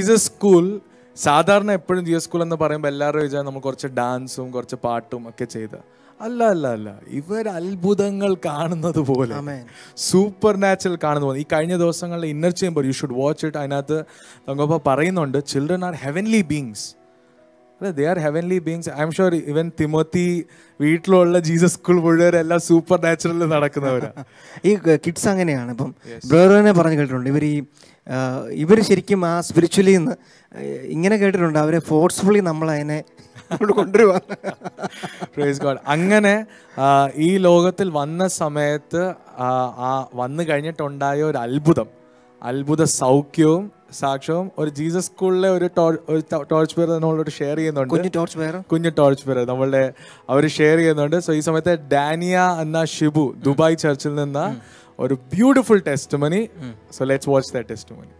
Jesus school സാധാരണ എപ്പോഴും Jesus school എന്ന് പറയുമ്പോൾ എല്ലാവരും വിചാരം നമ്മൾ കുറച്ച് ഡാൻസും കുറച്ച് പാട്ടും ഒക്കെ ചെയ്ത് അല്ല അല്ല അല്ല ഇവർ അത്ഭുതങ്ങൾ കാണുന്നത് പോലെ Amen. സൂപ്പർ നാച്ചുറൽ കാണുന്ന പോലെ ഈ കഴിഞ്ഞ ദിവസങ്ങളിൽ inner chamber you should watch it അതിനകത്ത് തങ്കപ്പ പറയുന്നുണ്ട് ചിൽഡ്രൻ ആർ ഹെവൻലി ബീങ്സ് അല്ല they are heavenly beings I am sure ഇവൻ തിമോത്തി വീട്ടിലുള്ള ജീസസ് സ്കൂൾ മുഴുവനെല്ലാം സൂപ്പർ നാച്ചുറലിൽ നടക്കുന്നവരാ ഈ കിഡ്സ് അങ്ങനെയാണ് ഇപ്പം ബ്രദറിനെ പറഞ്ഞു കേട്ടിട്ടുണ്ട് ഇവർ ഈ ഇവർ ശരിക്കും ആ സ്പിരിച്വലി നിന്ന് ഇങ്ങനെ കേട്ടിട്ടുണ്ട് അവരെ ഫോഴ്സ്ഫുള്ളി നമ്മൾ അതിനെ ഇങ്ങോട്ട് കൊണ്ടുവരുവാ പ്രൈസ് ഗോഡ് അങ്ങനെ ആ, ഈ ലോകത്തിൽ വന്ന സമയത്ത് ആ, ആ വന്നു കഴിഞ്ഞിട്ടുണ്ടായ ഒരു അത്ഭുതം അത്ഭുത സൗഖ്യവും സാക്ഷ്യവും ഒരു ജീസസ് സ്കൂളിലെ ഒരു ടോ- ഒരു ടോർച്ച് പേര് നമ്മളോട് ഷെയർ ചെയ്യുന്നുണ്ട് കുഞ്ഞു ടോർച്ച് വേറെ കുഞ്ഞു ടോർച്ച് പേര് നമ്മളുടെ അവർ ഷെയർ ചെയ്യുന്നുണ്ട് സോ ഈ സമയത്ത് ഡാനിയ എന്ന ഷിബു ദുബായ് ചർച്ചിൽ നിന്ന് ഒരു beautiful testimony so let's watch the testimony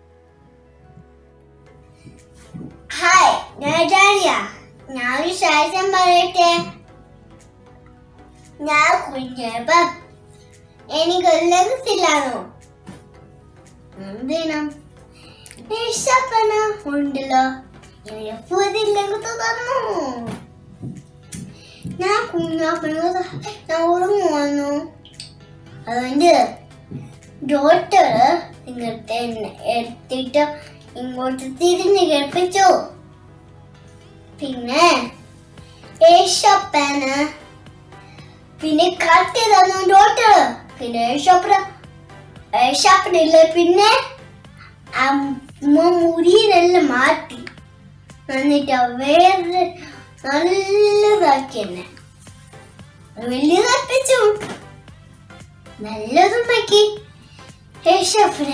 hi ഞാൻ ഡാനിയ ഞാൻ ഒരു ശാസ്ത്രം പറയട്ടെ ഞാൻ കുഞ്ഞപ്പം എനിക്ക് ലഭിച്ചില്ലാന്നോ എന്തിനും ഇഷ്ടപ്പന ഉണ്ടല്ലോ എനിക്ക് പുതിയ ലംഘത്ത് തന്നു ഞാൻ കുഞ്ഞപ്പന ഞാൻ ഉറങ്ങു വന്നു അതുകൊണ്ട് ഡോക്ടർ ഇങ്ങോട്ട് എന്നെ എടുത്തിട്ട് ഇങ്ങോട്ട് തിരിഞ്ഞ് കേൾപ്പിച്ചു പിന്നെ ഏഷപ്പന് പിന്നെ കത്തി തന്നു ഡോക്ടർ പിന്നെ ഏഷപ്പന ഏഷപ്പനില്ല പിന്നെ അമ്മ മുടിയിലെല്ലാം മാറ്റി എന്നിട്ട് വേറെ നല്ലതാക്കി എന്നെ വലിയതാക്കിച്ചു നല്ലതും ആക്കി ഏഷപ്പനെ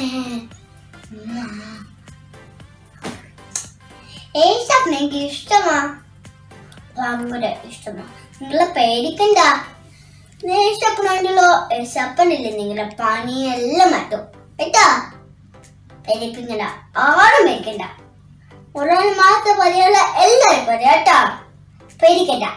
ഏഷപ്പനെ എനിക്ക് ഇഷ്ടമാ ഭയങ്കര ഇഷ്ടമാ നിങ്ങളെ പേടിക്കണ്ട ഏഷപ്പനുണ്ടല്ലോ ഏഷപ്പനില്ലേ നിങ്ങളെ പണിയെല്ലാം മാറ്റും കേട്ടാ പേടിപ്പിക്കണ്ട ആരും പേടിക്കണ്ട ഒരാൾ മാത്രം പറയാനുള്ള എല്ലാവരും പറയാം കേട്ടാ പേടിക്കണ്ട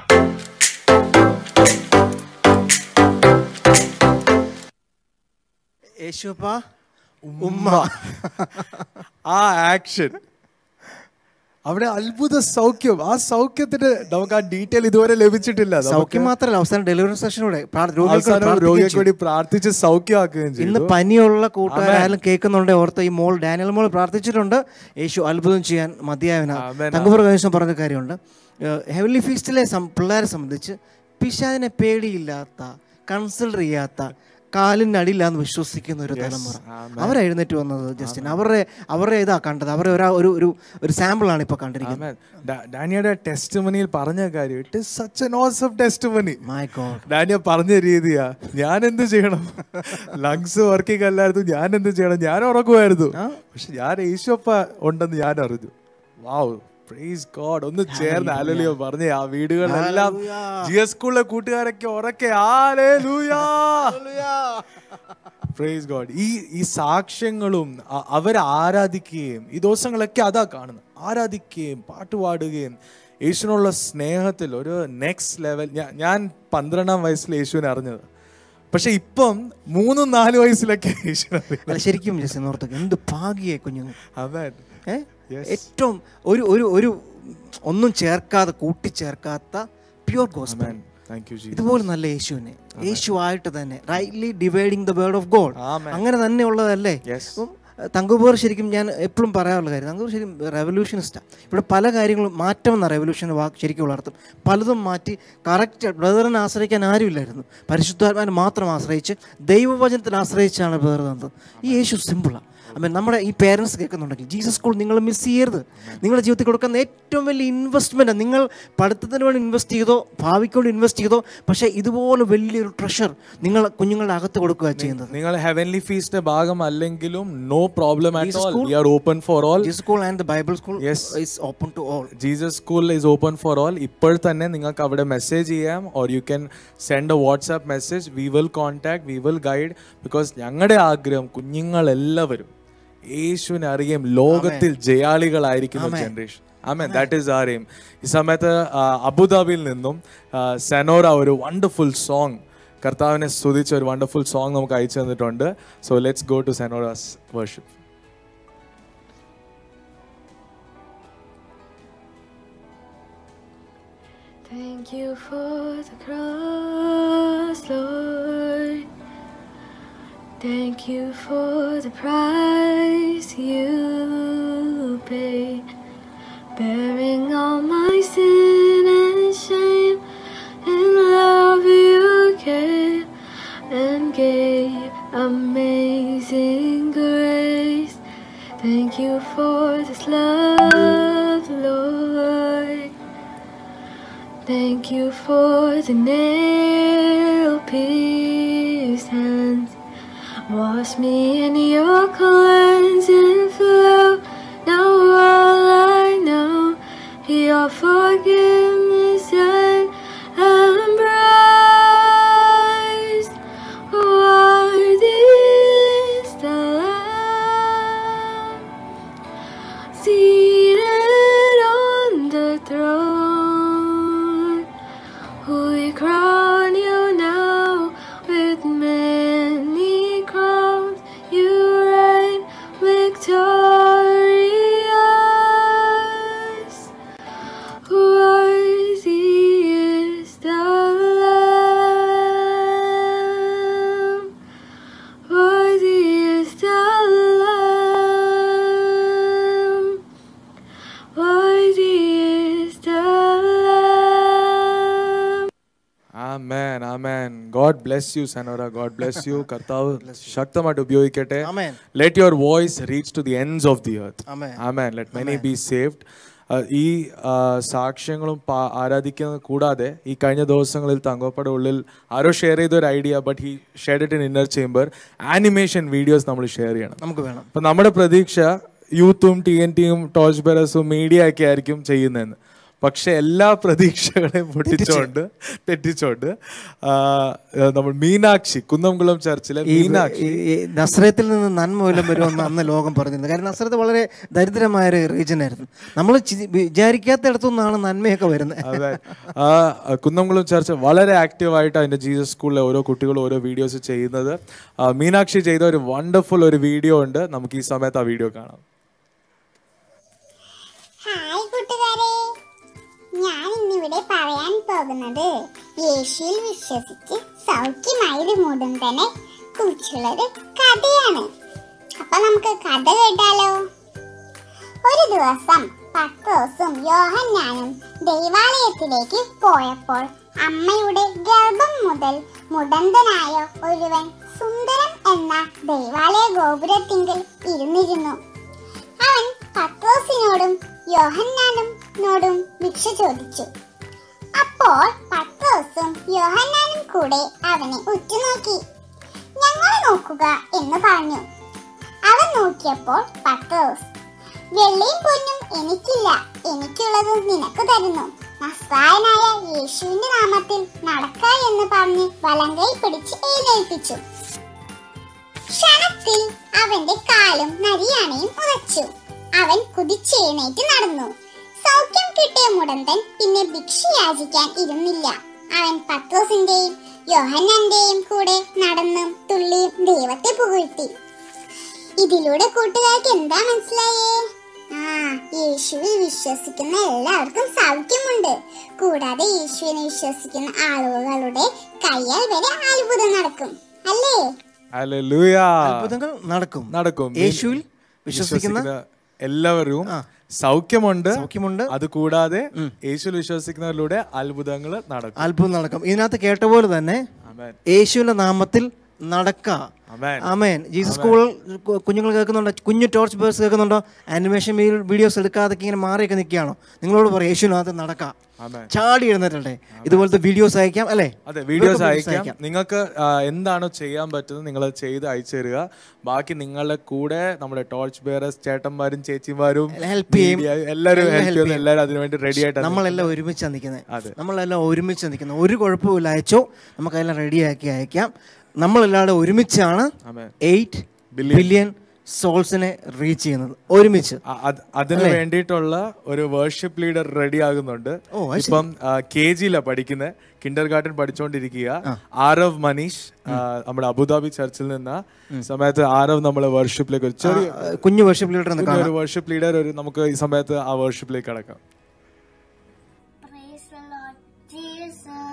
യേശുപ്പ ഉമ്മ ആ ആക്ഷൻ അവിടെ അത്ഭുത സൗഖ്യം ആ സൗഖ്യത്തിന് നമുക്ക് ആ ഡീറ്റെയിൽ ഇതുവരെ ലഭിച്ചിട്ടില്ല നമുക്ക് സൗഖ്യം മാത്രമല്ല അവസാനം ഡെലിവറി സെഷനൂടെ അവസാനം രോഗിയെ കൂടി പ്രാർത്ഥിച്ച് സൗഖ്യമാക്കുകയും ഇന്ന് ചെയ്തു പനിയുള്ള കൂട്ടുകാരും കേൾക്കുന്നുണ്ട് ഓർത്ത് ഈ മോൾ ഡാനിയൽ മോൾ പ്രാർത്ഥിച്ചിട്ടുണ്ട് യേശു അത്ഭുതം ചെയ്യാൻ മതിയായവന ആമേൻ. തങ്കപ്പുറ കൈവശം പറഞ്ഞ കാര്യമുണ്ട് ഹെവൻലി ഫീസ്റ്റിലെ സം- പിള്ളേരെ സംബന്ധിച്ച് പിശാദിനെ പേടിയില്ലാത്ത കൺസിഡർ ചെയ്യാത്ത കാലിനടിയില്ല എന്ന് വിശ്വസിക്കുന്ന ഒരു തലമുറ അവരെ എഴുന്നേറ്റ് വന്നത് ജസ്റ്റിൻ അവരുടെ അവരുടെ ഇതാ കണ്ടത് അവരെ ഒരാ ഒരു ഒരു ഒരു സാമ്പിളാണ് ഇപ്പൊ കണ്ടിരിക്കുന്നത് ആമേൻ. ഡാ- ഡാനിയുടെ ടെസ്റ്റ് മണിയിൽ പറഞ്ഞ കാര്യം it is such an awesome testimony my God Dania പറഞ്ഞ രീതിയാ ഞാൻ എന്ത് ചെയ്യണം ലങ്സ് വർക്കിംഗ് അല്ലായിരുന്നു ഞാൻ എന്ത് ചെയ്യണം ഞാൻ ഉറങ്ങുമായിരുന്നു പക്ഷെ ഞാൻ യേശുപ്പ ഉണ്ടെന്ന് ഞാൻ അറിഞ്ഞു വാവ് പ്രൈസ് ഗോഡ് ഒന്ന് ചേർന്ന് ആലലിയോ പറഞ്ഞ ആ വീടുകളിലെല്ലാം ജി എസ് സ്കൂളിലെ കൂട്ടുകാരൊക്കെ ഉറക്കെ ആലേലൂയാ പ്രൈസ് ഗോഡ് ഈ ഈ സാക്ഷ്യങ്ങളും അ- അവരെ ആരാധിക്കുകയും ഈ ദിവസങ്ങളൊക്കെ അതാ കാണുന്നത് ആരാധിക്കുകയും പാട്ടുപാടുകയും യേശുവിനുള്ള സ്നേഹത്തിൽ ഒരു നെക്സ്റ്റ് ലെവൽ ഞാൻ ഞാൻ പന്ത്രണ്ടാം വയസ്സിൽ യേശുവിനെ അറിഞ്ഞത് പക്ഷെ ഇപ്പം മൂന്നും നാല് വയസ്സിലൊക്കെ യേശുവിനെ അറിയാം. അല്ല ശരിക്കും ജസ്റ്റിൻ ഓർത്തക്ക് എന്ത് ഭാഗ്യേ കുഞ്ഞുങ്ങൾ അവൻ ഏ? ഏറ്റവും ഒരു ഒരു ഒരു ഒന്നും ചേർക്കാതെ കൂട്ടിച്ചേർക്കാത്ത pure gospel thank you ji ഇതുപോലെ നല്ല യേശുവിനെ യേശു ആയിട്ട് തന്നെ rightly dividing the word of God Amen. അങ്ങനെ തന്നെ ഉള്ളതല്ലേ Yes. അപ്പം തങ്കുപോർ ശരിക്കും ഞാൻ എപ്പോഴും പറയാറുള്ള കാര്യം തങ്കുപോർ ശരിക്കും റെവല്യൂഷനിസ്റ്റാണ് ഇവിടെ പല കാര്യങ്ങളും മാറ്റം എന്ന റെവല്യൂഷൻ വാക്ക് ശരിക്കും വളർത്തും പലതും മാറ്റി കറക്റ്റ് ബ്രദറിനെ ആശ്രയിക്കാൻ ആരുമില്ലായിരുന്നു പരിശുദ്ധാത്മാവിനെ മാത്രം ആശ്രയിച്ച് ദൈവവചനത്തിൽ ആശ്രയിച്ചാണ് ബ്രദർ തന്നത് ഈ യേശു സിമ്പിളാണ് അപ്പം നമ്മുടെ ഈ പേരൻസ് കേൾക്കുന്നുണ്ടെങ്കിൽ ജീസസ് സ്കൂൾ നിങ്ങൾ മിസ് ചെയ്യരുത് നിങ്ങളുടെ ജീവിതത്തിൽ കൊടുക്കുന്ന ഏറ്റവും വലിയ ഇൻവെസ്റ്റ്മെൻറ്റ് നിങ്ങൾ പഠിത്തത്തിന് വേണ്ടി ഇൻവെസ്റ്റ് ചെയ്തോ ഭാവിക്ക് വേണ്ടി ഇൻവെസ്റ്റ് ചെയ്തോ പക്ഷേ ഇതുപോലെ വലിയൊരു ട്രഷർ നിങ്ങൾ കുഞ്ഞുങ്ങളുടെ അകത്ത് കൊടുക്കുക ചെയ്യുന്നത് നിങ്ങൾ ഹെവൻലി ഫീസിന്റെ ഭാഗമല്ലെങ്കിലും no problem at all we are open for all Jesus school and the Bible school Yes. Is open to all Jesus school is open for all ഇപ്പോൾ തന്നെ നിങ്ങൾക്ക് അവിടെ മെസ്സേജ് ചെയ്യാം or you can send a WhatsApp message we will contact we will guide because ഞങ്ങളുടെ ആഗ്രഹം കുഞ്ഞുങ്ങളെല്ലാവരും യേശുവിനെ അറിയുകയും ലോകത്തിൽ ജയാളികളായിരിക്കുന്ന generation amen that is our aim ഈ സമയത്ത് ആ, അബുദാബിയിൽ നിന്നും ആ, സെനോറ ഒരു വണ്ടർഫുൾ സോങ് കർത്താവിനെ സ്തുതിച്ച ഒരു വണ്ടർഫുൾ സോങ് നമുക്ക് അയച്ചു തന്നിട്ടുണ്ട് so let's go to Senora's worship Thank you for the cross, Lord. Thank you for the price you paid, bearing all my sin and shame. In love you came and gave amazing grace. Thank you for this love, Lord. Thank you for the nail pierced hands. Wash me in your cleansing flow. Now all I know, your forgiveness and embrace. Worthy is the Lamb seated on the throne. We crown you now with many crowns. You reign victorious. Worthy is the Lamb. Worthy is the Lamb. Worthy is the Lamb. Amen amen God bless you Sanora God bless you കർത്താവ് ശക്തമായിട്ട് ഉപയോഗിക്കട്ടെ Amen. Let your voice reach to the ends of the earth Amen. Amen let many be saved ഈ ആ, സാക്ഷ്യങ്ങളും പാ- ആരാധിക്കുന്നത് കൂടാതെ ഈ കഴിഞ്ഞ ദിവസങ്ങളിൽ തങ്കോപ്പയുടെ ഉള്ളിൽ ആരോ ഷെയർ ചെയ്ത ഒരു idea but he share it in inner chamber animation videos നമ്മൾ ഷെയർ ചെയ്യണം നമുക്ക് വേണം അപ്പൊ നമ്മുടെ പ്രതീക്ഷ യൂത്തും ടി എൻ ടിയും ടോച്ച് ബെറസും മീഡിയ ഒക്കെ ആയിരിക്കും ചെയ്യുന്നതെന്ന് പക്ഷെ എല്ലാ പ്രതീക്ഷകളെയും പൊട്ടിച്ചോണ്ട് തെറ്റിച്ചോണ്ട് ആ, നമ്മൾ മീനാക്ഷി കുന്നംകുളം ചർച്ചിലെ ഈ മീനാക്ഷി ഈ- ഈ നസ്രത്തിൽ നിന്ന് നന്മ വല്ലതും വരുമെന്ന് അന്ന് ലോകം പറഞ്ഞിരുന്നത് കാരണം നസ്രത്ത് വളരെ ദരിദ്രമായ ഒരു റീജിയൻ ആയിരുന്നു നമ്മൾ വിചാരിക്കാത്തടത്തു നിന്നാണ് നന്മയൊക്കെ വരുന്നത് അതെ ആ കുന്നംകുളം ചർച്ച് വളരെ ആക്റ്റീവായിട്ട് അതിന്റെ ജീസസ് സ്കൂളിലെ ഓരോ കുട്ടികളും ഓരോ വീഡിയോസ് ചെയ്യുന്നത് ആ, മീനാക്ഷി ചെയ്ത ഒരു വണ്ടർഫുൾ ഒരു വീഡിയോ ഉണ്ട് നമുക്ക് ഈ സമയത്ത് ആ വീഡിയോ കാണാം ഹായ് കൂട്ടുകാരെ ഞാൻ ഇന്നിവിടെ പറയാൻ പോകുന്നത് യേശുവിൽ വിശ്വസിച്ച് സൗഖ്യമായത് മുടന്തനെ കുറിച്ചുള്ളൊരു കഥയാണ് അപ്പൊ നമുക്ക് കഥ കേട്ടാലോ ഒരു ദിവസം പത്രോസും യോഹന്നാനും ദൈവാലയത്തിലേക്ക് പോയപ്പോൾ അമ്മയുടെ ഗർഭം മുതൽ മുടന്തനായ ഒരുവൻ സുന്ദരം എന്ന ദൈവാലയ ഗോപുരത്തിങ്കൽ ഇരുന്നിരുന്നു അവൻ പത്രോസിനോടും യോഹന്നാനും ഭിക്ഷ ചോദിച്ചു അപ്പോൾ പത്രോസും യോഹന്നാനും കൂടെ അവനെ ഉറ്റുനോക്കി ഞങ്ങളെ നോക്കുക എന്ന് പറഞ്ഞു അവൻ നോക്കിയപ്പോൾ പത്രോസ് വെള്ളിയും പൊന്നും എനിക്കില്ല എനിക്കുള്ളത് നിനക്ക് തരുന്നു നസ്രായനായ യേശുവിന്റെ നാമത്തിൽ നടക്ക എന്ന് പറഞ്ഞ് വലങ്കൈ പിടിച്ച് എഴുന്നേൽപ്പിച്ചു ക്ഷണത്തിൽ അവന്റെ കാലും നരിയാണയും ഉറച്ചു അവൻ കുതിച്ചെഴുന്നേറ്റ് നടന്നു സൗഖ്യം കിട്ടിയ മുടന്തൻ പിന്നെ ഭിക്ഷ യാചിക്കാൻ ഇരുന്നില്ല അവൻ പത്രോസിന്റെയും യോഹന്നാന്റെയും കൂടെ നടന്നും തുള്ളിയും ദൈവത്തെ പുകഴ്ത്തി ഇതിലൂടെ കൂട്ടുകാർക്ക് എന്താ മനസ്സിലായേ ആ യേശുവിൽ വിശ്വസിക്കുന്ന എല്ലാവർക്കും സൗഖ്യമുണ്ട് കൂടാതെ യേശുവിനെ വിശ്വസിക്കുന്ന ആളുകളുടെ കയ്യാൽ വരെ അത്ഭുതം നടക്കും അല്ലേ ഹല്ലേലൂയ അത്ഭുതങ്ങൾ നടക്കും നടക്കും യേശുവിൽ വിശ്വസിക്കുന്ന എല്ലാവരും സൗഖ്യമുണ്ട് സൗഖ്യമുണ്ട് അത് കൂടാതെ യേശുവിൽ വിശ്വസിക്കുന്നവരിലൂടെ അത്ഭുതങ്ങൾ നടക്കും അത്ഭുതം നടക്കും ഇതിനകത്ത് കേട്ട പോലെ തന്നെ ആമേൻ യേശുവിന്റെ നാമത്തിൽ നടക്ക ആമേൻ ആമേൻ ജീസസ് സ്കൂൾ കു- കുഞ്ഞുങ്ങൾ കേൾക്കുന്നുണ്ടോ കുഞ്ഞു ടോർച്ച് ബേഴ്സ് കേൾക്കുന്നുണ്ടോ ആനിമേഷൻ വീഡിയോസ് എടുക്കാതെ ഇങ്ങനെ മാറിയൊക്കെ നിൽക്കുകയാണോ നിങ്ങളോട് പറയും യേശുവിനകത്ത് നടക്കാം ആമേൻ ചാടി എഴുന്നേറ്റേ ഇതുപോലത്തെ വീഡിയോസ് അയക്കാം അല്ലേ അതെ വീഡിയോസ് ഇവർക്ക് അയക്കാം നിങ്ങൾക്ക് ആ, എന്താണോ ചെയ്യാൻ പറ്റുന്നത് നിങ്ങൾ അത് ചെയ്ത് അയച്ചു തരിക ബാക്കി നിങ്ങളുടെ കൂടെ നമ്മുടെ ടോർച്ച് ബെയറേഴ്സ് ചേട്ടന്മാരും ചേച്ചിമാരും Help ചെയ്യും. media, എല്ലാവരും എല്ലാം ഹെൽപ്പ് help ചെയ്യുന്നു എല്ലാവരും അതിനുവേണ്ടി റെഡി ആയിട്ട് നമ്മളെല്ലാം ഒരുമിച്ചാണ് നിൽക്കുന്നത് അതെ. നമ്മളെല്ലാം ഒരുമിച്ച് നിൽക്കുന്നത് ഒരു കുഴപ്പമില്ല അയച്ചോ നമുക്കെല്ലാം റെഡിയാക്കി അയക്കാം നമ്മളെല്ലാവരും ഒരുമിച്ചാണ് ആമേൻ എയ്റ്റ് Billion. ബില്യൺ സോൾസിനെ റീച്ച് ചെയ്യുന്നത് ഒരുമിച്ച് അ- അത് അതിന് വേണ്ടിയിട്ടുള്ള ഒരു വേർഷിപ്പ് ലീഡർ റെഡി ആകുന്നുണ്ട് ഓ, അത് ഇപ്പം കെ ജിയിലാണ് പഠിക്കുന്നത് കിൻഡർ ഗാർഡൻ പഠിച്ചുകൊണ്ടിരിക്കുക ആരവ് മനീഷ് ആ, നമ്മുടെ അബുദാബി ചർച്ചിൽ നിന്ന് സമയത്ത് ആരവ് നമ്മളെ വർഷിപ്പിലേക്ക് ഒരു ചെറിയ ആ, കുഞ്ഞു വർഷിപ്പ് ലീഡർ എന്ന് കാണാം ഒരു വർഷിപ്പ് ലീഡർ ഒരു നമുക്ക് ഈ സമയത്ത് ആ വർഷിപ്പിലേക്ക് കടക്കാം Praise the Lord.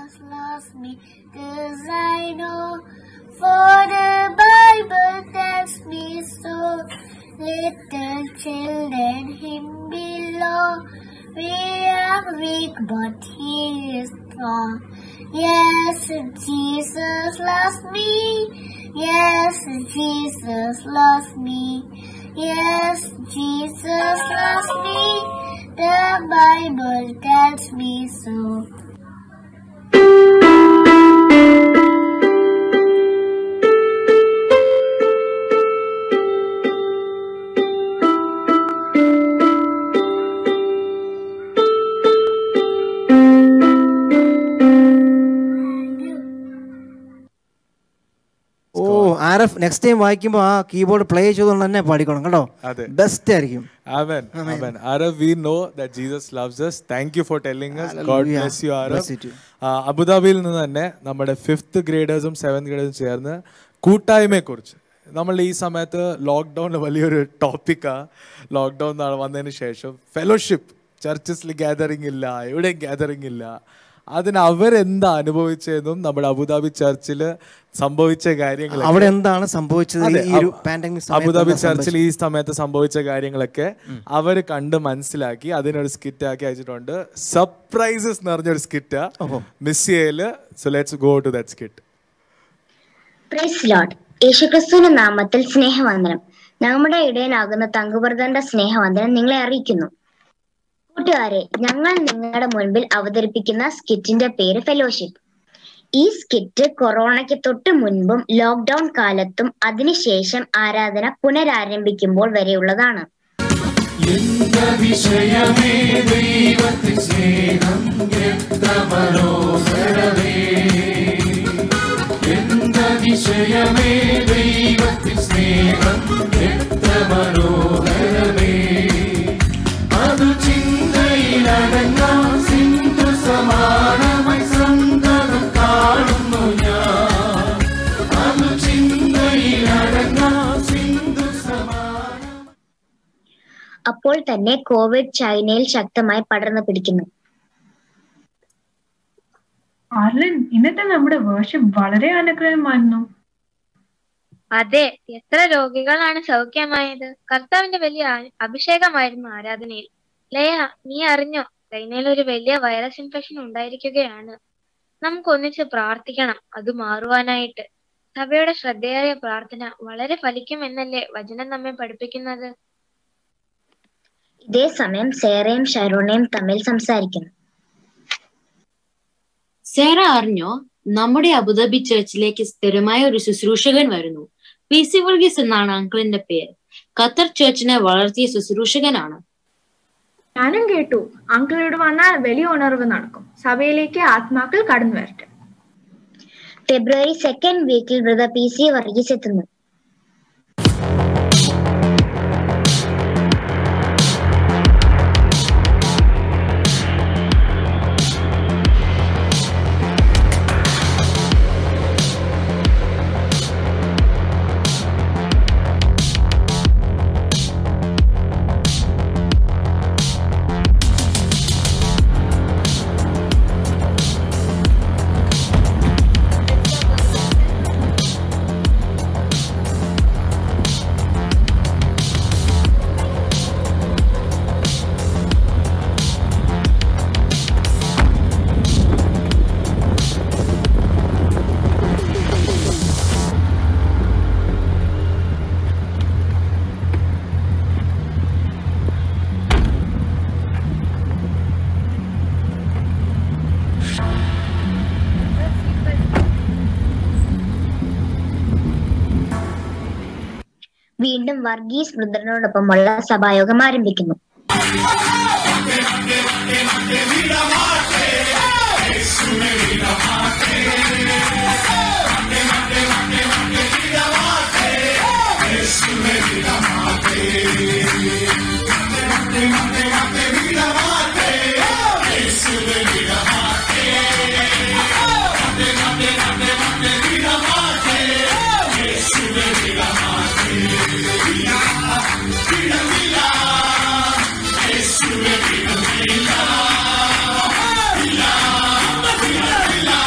Jesus loves me, cause I know. For the Bible tells me so. Little children, him below. We are weak, but he is strong. Yes, Jesus loves me. Yes, Jesus loves me. Yes, Jesus loves me. The Bible tells me so. ഓ Araf next time വായിക്കുമ്പോൾ ആ keyboard play ചെയ്തുകൊണ്ട് തന്നെ പാടിക്കണം കേട്ടോ അതെ. Best ആയിരിക്കും Amen. Amen. Arav, we know that Jesus loves us. Thank you for telling us. God Hallelujah. bless you, Arav. Bless you too. ആ, അബുദാബിയിൽ നിന്ന് തന്നെ നമ്മുടെ ഫിഫ്ത്ത് ഗ്രേഡേഴ്സും സെവൻത് ഗ്രേഡേഴ്സും ചേർന്ന് കൂട്ടായ്മയെക്കുറിച്ച് നമ്മൾ ഈ സമയത്ത് ലോക്ക്ഡൗണിൽ വലിയൊരു ടോപ്പിക്കാ ലോക്ക്ഡൗൺ വന്നതിന് ശേഷം ഫെലോഷിപ്പ് ചർച്ചസിൽ ഗ്യാതറിംഗ് ഇല്ല എവിടെയും ഗ്യാതറിംഗ് ഇല്ല അതിന് അവരെന്താ അനുഭവിച്ചതെന്നും നമ്മുടെ അബുദാബി ചർച്ചിൽ സംഭവിച്ച കാര്യങ്ങൾ അവിടെ എന്താണ് സംഭവിച്ചത് അതെ, ഈ ഒരു അബു- പാൻഡമിക് അബുദാബി ചർച്ചിൽ ഈ സമയത്ത് സംഭവിച്ച കാര്യങ്ങളൊക്കെ അവർ കണ്ട് മനസ്സിലാക്കി അതിനൊരു സ്കിറ്റ് ആക്കി അയച്ചിട്ടുണ്ട് സർപ്രൈസസ് എന്ന് പറഞ്ഞൊരു സ്കിറ്റാ മിസ്സിയയില് so let's go to that skit praise Lord യേശുക്രിസ്തുവിന്റെ നാമത്തിൽ സ്നേഹവന്ദനം നമ്മുടെ ഇടയനാകുന്ന തങ്കുബ്രദറിന്റെ സ്നേഹവന്ദനം നിങ്ങളെ അറിയിക്കുന്നു കൂട്ടുകാരെ ഞങ്ങൾ നിങ്ങളുടെ മുൻപിൽ അവതരിപ്പിക്കുന്ന സ്കിറ്റിന്റെ പേര് ഫെലോഷിപ്പ് ഈ സ്കിറ്റ് കൊറോണയ്ക്ക് തൊട്ട് മുൻപും ലോക്ക്ഡൌൺ കാലത്തും അതിനുശേഷം ആരാധന പുനരാരംഭിക്കുമ്പോൾ വരെയുള്ളതാണ് അപ്പോൾ തന്നെ കോവിഡ് ചൈനയിൽ ശക്തമായി പടർന്നു പിടിക്കുന്നു ആർലൻ ഇന്നത്തെ നമ്മുടെ വേർഷം വളരെ അനുഗ്രഹമായിരുന്നു അതെ എത്ര രോഗികളാണ് സൗഖ്യമായത് കർത്താവിന്റെ വലിയ ആ- അഭിഷേകമായിരുന്നു ആരാധനയിൽ ലയ നീ അറിഞ്ഞോ ചൈനയിൽ ഒരു വലിയ വൈറസ് ഇൻഫെക്ഷൻ ഉണ്ടായിരിക്കുകയാണ് നമുക്ക് ഒന്നിച്ച് പ്രാർത്ഥിക്കണം അത് മാറുവാനായിട്ട് സഭയുടെ ശ്രദ്ധേയ പ്രാർത്ഥന വളരെ ഫലിക്കുമെന്നല്ലേ വചനം നമ്മെ പഠിപ്പിക്കുന്നത് ഇതേ സമയം സേറയും ഷരോണയും തമ്മിൽ സംസാരിക്കുന്നു സേറ അറിഞ്ഞോ നമ്മുടെ അബുദാബി ചർച്ചിലേക്ക് സ്ഥിരമായ ഒരു ശുശ്രൂഷകൻ വരുന്നു പി സി വർഗീസ് എന്നാണ് അങ്കിളിന്റെ പേര് ഖത്തർ ചർച്ചിനെ വളർത്തിയ ശുശ്രൂഷകനാണ് ഞാനും കേട്ടു അങ്കിൾ ഇവിടെ വന്നാൽ വലിയ ഉണർവ് നടക്കും സഭയിലേക്ക് ആത്മാക്കൾ കടന്നു വരട്ടെ ഫെബ്രുവരി സെക്കൻഡ് വീക്കിൽ ബ്രദർ പി സി വർഗീസ് എത്തുന്നു വീണ്ടും വർഗീസ് ബ്രദറിനോടൊപ്പമുള്ള സഭായോഗം ആരംഭിക്കുന്നു Vila,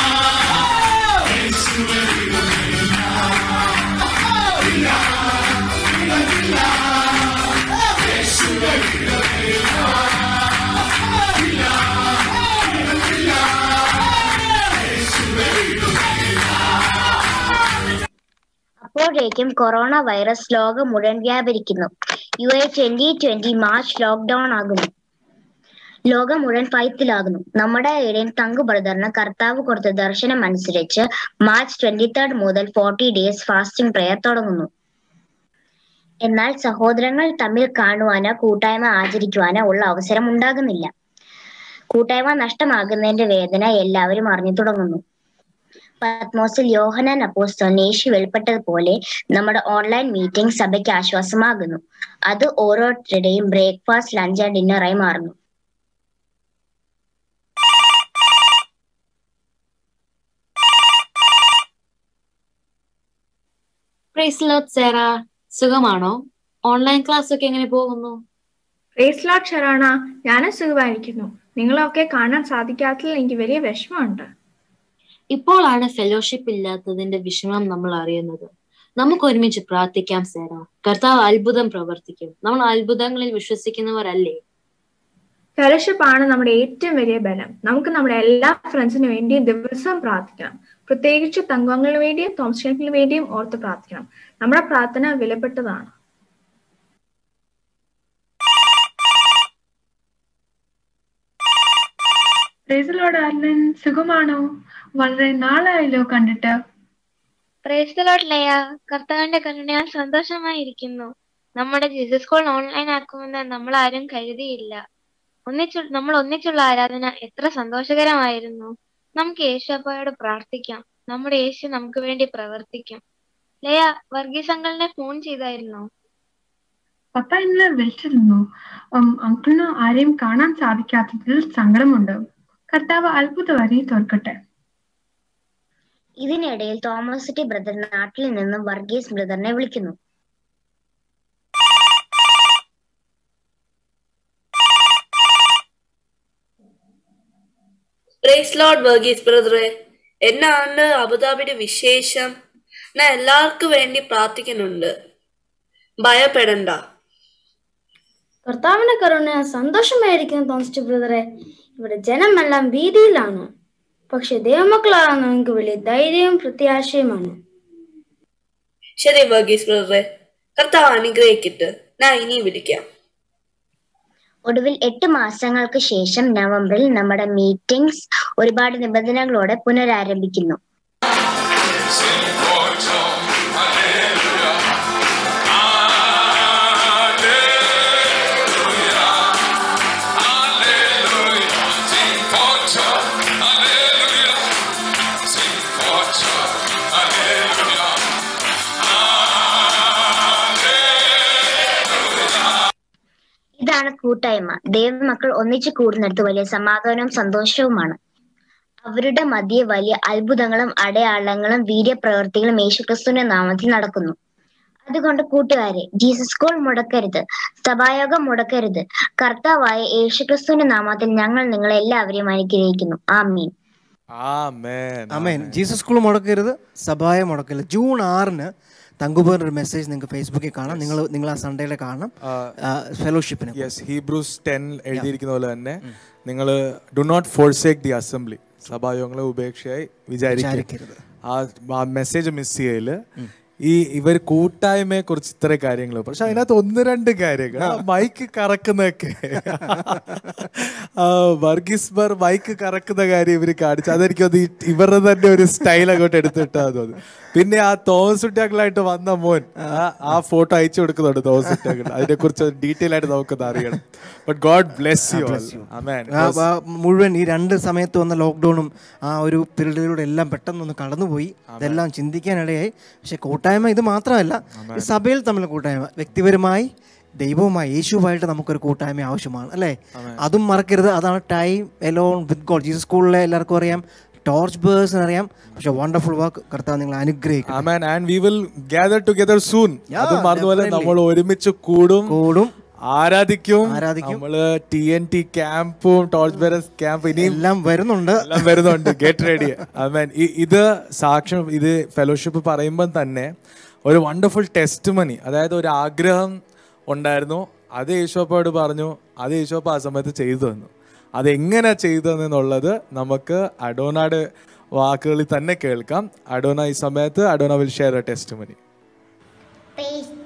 അപ്പോഴേക്കും കൊറോണ വൈറസ് ലോകം മുഴുവൻ വ്യാപരിക്കുന്നു U A twenty twenty March lockdown ആകുന്നു ലോകം മുഴുവൻ ഭയത്തിലാകുന്നു നമ്മുടെ ഇടയിൽ തങ്കു ബ്രദറിന് കർത്താവ് കൊടുത്ത ദർശനം അനുസരിച്ച് മാർച്ച് ട്വന്റി തേർഡ് മുതൽ ഫോർട്ടി ഡേയ്സ് ഫാസ്റ്റിംഗ് പ്രെയർ തുടങ്ങുന്നു എന്നാൽ സഹോദരങ്ങൾ തമ്മിൽ കാണുവാനോ കൂട്ടായ്മ ആചരിക്കുവാനോ ഉള്ള അവസരം ഉണ്ടാകുന്നില്ല കൂട്ടായ്മ നഷ്ടമാകുന്നതിന്റെ വേദന എല്ലാവരും അറിഞ്ഞു തുടങ്ങുന്നു പത്മോസിൽ യോഹനാൻ അപ്പോസ്തലൻ യേശു വെളിപ്പെട്ടതുപോലെ നമ്മുടെ ഓൺലൈൻ മീറ്റിംഗ് സഭയ്ക്ക് ആശ്വാസമാകുന്നു അത് ഓരോരുത്തരുടെയും ബ്രേക്ക്ഫാസ്റ്റ് ലഞ്ച് ആൻഡ് ഡിന്നറായി മാറുന്നു പ്രൈസ് ലോട്ട് സേറ സുഖമാണോ ഓൺലൈൻ ക്ലാസ് ഒക്കെ എങ്ങനെ പോകുന്നു പ്രേസ് ലോട്ട് ഷറാണ ഞാനും സുഖമായിരിക്കുന്നു നിങ്ങളൊക്കെ കാണാൻ സാധിക്കാത്തതിൽ എനിക്ക് വലിയ വിഷമമുണ്ട് ഇപ്പോഴാണ് ഫെലോഷിപ്പ് ഇല്ലാത്തതിന്റെ വിഷമം നമ്മൾ അറിയുന്നത് നമുക്ക് ഒരുമിച്ച് പ്രാർത്ഥിക്കാം സേറ കർത്താവ് അത്ഭുതം പ്രവർത്തിക്കും നമ്മൾ അത്ഭുതങ്ങളിൽ വിശ്വസിക്കുന്നവരല്ലേ ഫെലോഷിപ്പ് ആണ് നമ്മുടെ ഏറ്റവും വലിയ ബലം നമുക്ക് നമ്മുടെ എല്ലാ ഫ്രണ്ട്സിനു വേണ്ടിയും ദിവസവും പ്രാർത്ഥിക്കണം പ്രത്യേകിച്ച് തങ്കങ്ങൾക്ക് വേണ്ടിയും തോമസ്കൾക്ക് വേണ്ടിയും ഓർത്ത് പ്രാർത്ഥിക്കണം നമ്മുടെ പ്രാർത്ഥന വിലപ്പെട്ടതാണ് പ്രൈസലോട് ആർലൻ സുഖമാണോ വളരെ നാളായല്ലോ കണ്ടിട്ട് പ്രേസ്തലോട്ട് ലയ കർത്താവിന്റെ കരുണയാൽ സന്തോഷമായിരിക്കുന്നു നമ്മുടെ ജീസസ് സ്കൂൾ ഓൺലൈൻ ആക്കുമെന്ന് നമ്മൾ ആരും കരുതിയില്ല ഒന്നിച്ചു നമ്മൾ ഒന്നിച്ചുള്ള ആരാധന എത്ര സന്തോഷകരമായിരുന്നു നമുക്ക് യേശു അപ്പായോട് പ്രാർത്ഥിക്കാം നമ്മുടെ യേശു നമുക്ക് വേണ്ടി പ്രവർത്തിക്കും ലയ വർഗീസ് അങ്കിളിനെ ഫോൺ ചെയ്തായിരുന്നോ പപ്പ ഇന്ന് വിളിച്ചിരുന്നു ഉം, അങ്കിളിന് ആരെയും കാണാൻ സാധിക്കാത്തതിൽ സങ്കടമുണ്ട് കർത്താവ് അത്ഭുതവരെ തോൽക്കട്ടെ ഇതിനിടയിൽ തോമസ് ടി ബ്രദർ നാട്ടിൽ നിന്നും വർഗീസ് ബ്രദറിനെ വിളിക്കുന്നു പ്രൈസ് ലോഡ് വർഗീസ് ബ്രദറെ എന്നാണ് അബുദാബിയുടെ വിശേഷം ഞാൻ എല്ലാവർക്കും വേണ്ടി പ്രാർത്ഥിക്കുന്നുണ്ട് ഭയപ്പെടണ്ട കർത്താവിന്റെ കരുണ സന്തോഷമായിരിക്കുന്നു തോമസ് ബ്രദറെ ഇവിടെ ജനമെല്ലാം ഭീതിയിലാണ് പക്ഷെ ദൈവമക്കളാണ് നമുക്ക് വലിയ ധൈര്യവും പ്രത്യാശയുമാണ് ശരി വർഗീസ് ബ്രദറെ കർത്താവ് അനുഗ്രഹിക്കട്ടെ ഞാൻ ഇനി വിളിക്കാം ഒടുവിൽ എട്ട് മാസങ്ങൾക്ക് ശേഷം നവംബറിൽ നമ്മുടെ മീറ്റിംഗ്സ് ഒരുപാട് നിബന്ധനകളോടെ പുനരാരംഭിക്കുന്നു ഇതാണ് കൂട്ടായ്മ ദൈവമക്കൾ ഒന്നിച്ചു കൂടുന്നിടത്ത് വലിയ സമാധാനവും സന്തോഷവുമാണ് അവരുടെ മധ്യേ വലിയ അത്ഭുതങ്ങളും അടയാളങ്ങളും വീര്യപ്രവൃത്തികളും യേശുക്രിസ്തുവിന്റെ നാമത്തിൽ നടക്കുന്നു അതുകൊണ്ട് കൂട്ടുകാരെ ജീസസ് സ്കൂൾ മുടക്കരുത് സഭായോഗം മുടക്കരുത് കർത്താവായ യേശുക്രിസ്തുവിന്റെ നാമത്തിൽ ഞങ്ങൾ നിങ്ങളെ എല്ലാവരെയും അനുഗ്രഹിക്കുന്നു ആമീൻ ആമേൻ അമേൻ ജീസസ് സ്കൂൾ മുടക്കരുത് സഭായ മുടക്കരുത് ജൂൺ ആറിന് തങ്കുബേറിന്റെ ഒരു മെസ്സേജ് നിങ്ങൾക്ക് ഫേസ്ബുക്കിൽ കാണാം നിങ്ങൾ നിങ്ങൾ ആ സൺഡേയിലെ കാണണം ഫെലോഷിപ്പിന് യെസ് ഹീബ്രൂസ് ടെൻ എഴുതിയിരിക്കുന്ന പോലെ തന്നെ നിങ്ങൾ do not forsake the assembly സഭായോഗങ്ങളെ ഉപേക്ഷയായി വിചാരിക്കരുത് ആ മെസ്സേജ് മിസ് ചെയ്യല് ഈ ഇവർ കൂട്ടായ്മയെ കുറിച്ച് ഇത്ര കാര്യങ്ങൾ പക്ഷെ അതിനകത്ത് ഒന്ന് രണ്ട് കാര്യങ്ങൾ ആ മൈക്ക് കറക്കുന്നതൊക്കെ ആ വർഗീസ് ബർ മൈക്ക് കറക്കുന്ന കാര്യം ഇവര് കാണിച്ചു അതെനിക്ക് അത് ഇവരുടെ തന്നെ ഒരു സ്റ്റൈൽ അങ്ങോട്ട് എടുത്തിട്ടാ തോന്നുന്നു പിന്നെ ആ തോമസ് കുട്ടിയാക്കളായിട്ട് വന്ന മോൻ ആ- ആ ഫോട്ടോ അയച്ചു കൊടുക്കുന്നുണ്ട് തോമസ് കുട്ടിയാക്കൾ അതിനെ കുറിച്ച് ഡീറ്റെയിൽ ആയിട്ട് നമുക്കൊന്ന് അറിയണം but God bless you amen ആ, ആ, മുഴുവൻ ഈ രണ്ട് സമയത്ത് വന്ന ലോക്ക്ഡൌണും ആ ഒരു പീരീഡിലൂടെ എല്ലാം പെട്ടെന്നൊന്ന് കടന്നുപോയി ഇതെല്ലാം ചിന്തിക്കാനിടയായി പക്ഷെ കൂട്ടായ്മ ഇത് മാത്രമല്ല ഈ സഭയിൽ തമ്മിൽ കൂട്ടായ്മ വ്യക്തിപരമായി ദൈവവുമായി യേശുവായിട്ട് നമുക്കൊരു കൂട്ടായ്മ ആവശ്യമാണ് അല്ലേ അതും മറക്കരുത് അതാണ് time alone with God Jesus സ്കൂളിലെ എല്ലാവർക്കും അറിയാം ടോർച്ച് ബേഴ്സിന് അറിയാം പക്ഷെ വണ്ടർഫുൾ വർക്ക് കർത്താവ് നിങ്ങൾ അനുഗ്രഹിക്കും amen and we will gather together soon Yeah, അത് മറന്നുപോലെ definitely. നമ്മൾ ഒരുമിച്ച് കൂടും കൂടും ആരാധിക്കും ആരാധിക്കും. നമ്മള് ടി എൻ ടി ക്യാമ്പും ടോർച്ച് ബെറസ് ക്യാമ്പ് ഇനിയും എല്ലാം വരുന്നുണ്ട് എല്ലാം വരുന്നുണ്ട് ഗെറ്റ് റെഡി ആമേൻ ഇത് സാക്ഷ്യം ഇത് ഫെലോഷിപ്പ് പറയുമ്പോൾ തന്നെ ഒരു വണ്ടർഫുൾ ടെസ്റ്റ് മണി അതായത് ഒരു ആഗ്രഹം ഉണ്ടായിരുന്നു അത് യേശോപ്പയോട് പറഞ്ഞു അത് യേശോപ്പ ആ സമയത്ത് ചെയ്തു തന്നു അതെങ്ങനെ ചെയ്തതെന്നുള്ളത് നമുക്ക് അഡോണയുടെ വാക്കുകളിൽ തന്നെ കേൾക്കാം അഡോണ ഈ സമയത്ത് Adona will share a testimony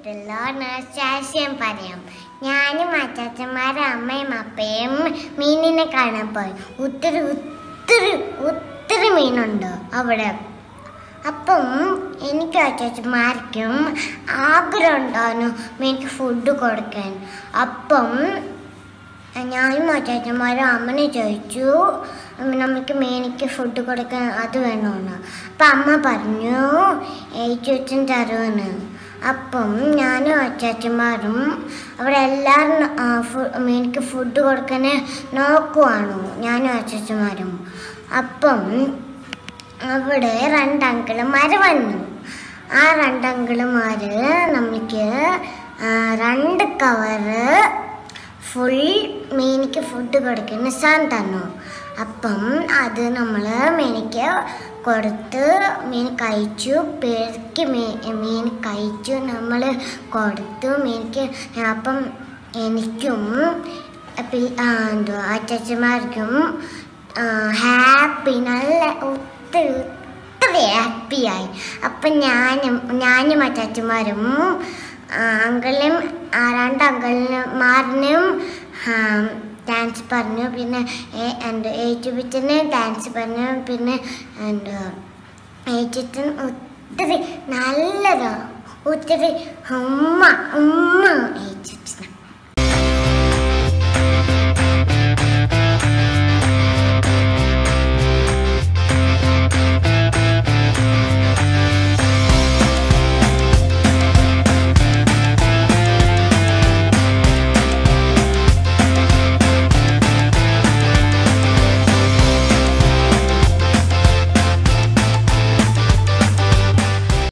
ഇഷ്ടമല്ലോ ശാസ്യം പറയാം ഞാനും അച്ചാച്ചന്മാരും അമ്മയും അപ്പയും മീനിനെ കാണാൻ പോയി ഒത്തിരി ഒത്തിരി ഒത്തിരി മീനുണ്ട് അവിടെ അപ്പം എനിക്ക് അച്ചാച്ചന്മാർക്കും ആഗ്രഹം ഉണ്ടായിരുന്നു എനിക്ക് ഫുഡ് കൊടുക്കാൻ അപ്പം ഞാനും അച്ചാച്ചന്മാരും അമ്മനെ ചോദിച്ചു ഉം, നമുക്ക് മേനിക്ക് ഫുഡ് കൊടുക്കാൻ അത് വേണമെന്ന് അപ്പം അമ്മ പറഞ്ഞു ഏച്ചുവച്ചൻ തരുമെന്ന് അപ്പം ഞാനും അച്ചാച്ചന്മാരും അവിടെ എല്ലാവരും ആ, ഫു- മേനിക്ക് ഫുഡ് കൊടുക്കാൻ നോക്കുവാണു ഞാനും അച്ചാച്ചന്മാരും അപ്പം അവിടെ രണ്ട് അങ്കിളുമാർ വന്നു ആ രണ്ട് അങ്കിളുമാർ നമുക്ക് ആ, രണ്ട് കവറ് ഫുൾ മീനിക്ക് ഫുഡ് കൊടുക്കുന്ന സാധനം തന്നു അപ്പം അത് നമ്മൾ മീനിക്ക് കൊടുത്ത് മീൻ കഴിച്ചു പെരുക്കി മീ മീൻ കഴിച്ചു നമ്മൾ കൊടുത്തു മീനിക്ക് അപ്പം എനിക്കും പി- ആ, എന്തുവാ അച്ചച്ചന്മാർക്കും ഹാപ്പി നല്ല ഒത്തിരി ഒത്തിരി ഹാപ്പിയായി അപ്പം ഞാനും ഞാനും അച്ചാച്ചന്മാരും അങ്കിളും രണ്ട് അങ്കിളിമാരിനും ഡാൻസ് പറഞ്ഞു പിന്നെ ഏ- എൻ്റെ ഏറ്റുപിച്ചന് ഡാൻസ് പറഞ്ഞു പിന്നെ എൻ്റെ ഏറ്റുച്ചൻ ഒത്തിരി നല്ലതാ ഒത്തിരി ഉമ്മ ഉമ്മ ഏറ്റുച്ചന്